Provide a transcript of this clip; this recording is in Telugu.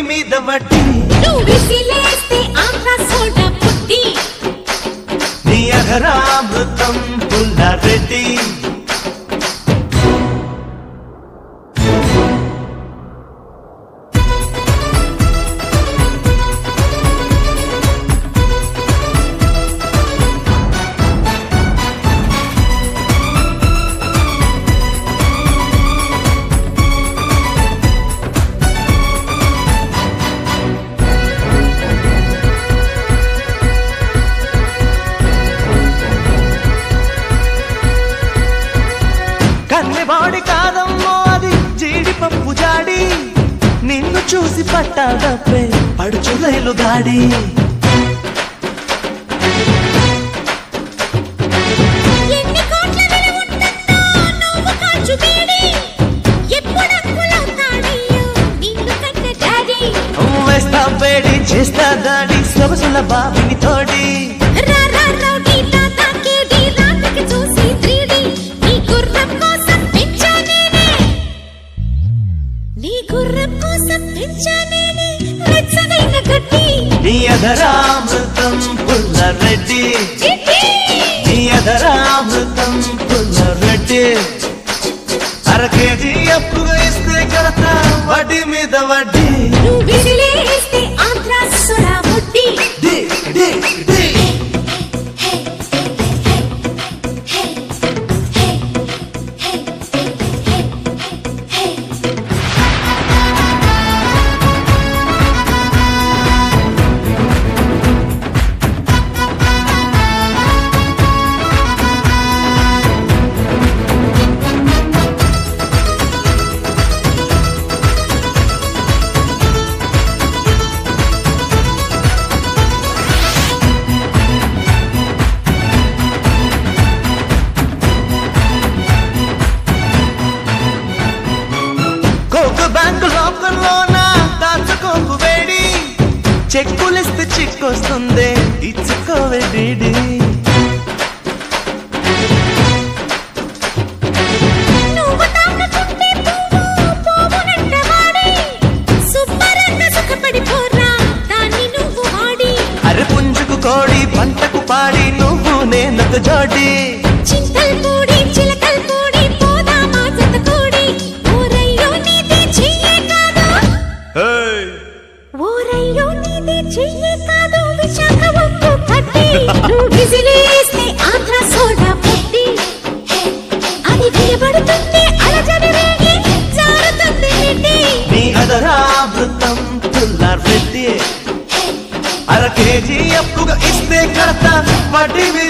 మీద వడ్డీ నువ్వు విసిలేస్తే ఆంధ్ర సోడా పుట్టి నీ అఘరామృతం పుల్లారెడ్డి కన్నెవాడి కాదమ్మో అది జీడిపప్పు జాడి నిన్ను చూసి పట్టాడప్పే పడుచు రైలు గాడి ఎన్ని కోట్ల విలువ ఉంటుందో నువ్వు కాచు బేడి ఎప్పుడు అంకులవుతాడయ్యో నిన్ను కన్న డాడీ వేస్తా వేడి చేస్తా దాడి సొగసుల బావిని తోడి రా రా రౌడీ తాతా కేడి రాత్రికి చూసి 3D నీ గుర్రం కోసం పెంచా నేనే నీ గుర్రం కోసం పెంచా నేనే వెచ్చనైన గడ్డి నీ అధరామృతం పుల్లారెడ్డి చిట్టి నీ అధరామృతం పుల్లారెడ్డి అర కేజీ అప్పుగా ఇస్తే కడతా వడ్డీ మీద వడ్డీ నువ్వు విసిలేస్తే ఆంధ్ర సొడా ముట్టి డి, డి, డి. కోకు బ్యాంకు లోకల్లోన దాచుకోకు వేడి చెక్కులిస్తే చిక్కొస్తుంది ఇచ్చుకోవే డీడీ నువ్వు తాకకుంటే పువ్వు పోవునంట వాడి సుబ్బరన్న సుఖపడిపోరా దాన్ని నువ్వు వాడి అరే పుంజుకు కోడి పంటకు పాడి నువ్వు నేనొక జోడి చింతల్ కూడి చిలకల్ కూడి పోదామా జత కూడి ఓరయ్యో నీది చెయ్యే కాదు ఓరయ్యో నీది చెయ్యే కాదు విశాఖ ఉప్పు కట్టి నువ్వు విసిలేస్తే ఆంధ్ర సోడా పుట్టి అది వినబడుతుంది అలజడి రేగి జారుతుంది నెట్టి నీ అదరామృతం పుల్లారెడ్డి అర కేజీ అప్పుగా ఇస్తే కడతా వడ్డీ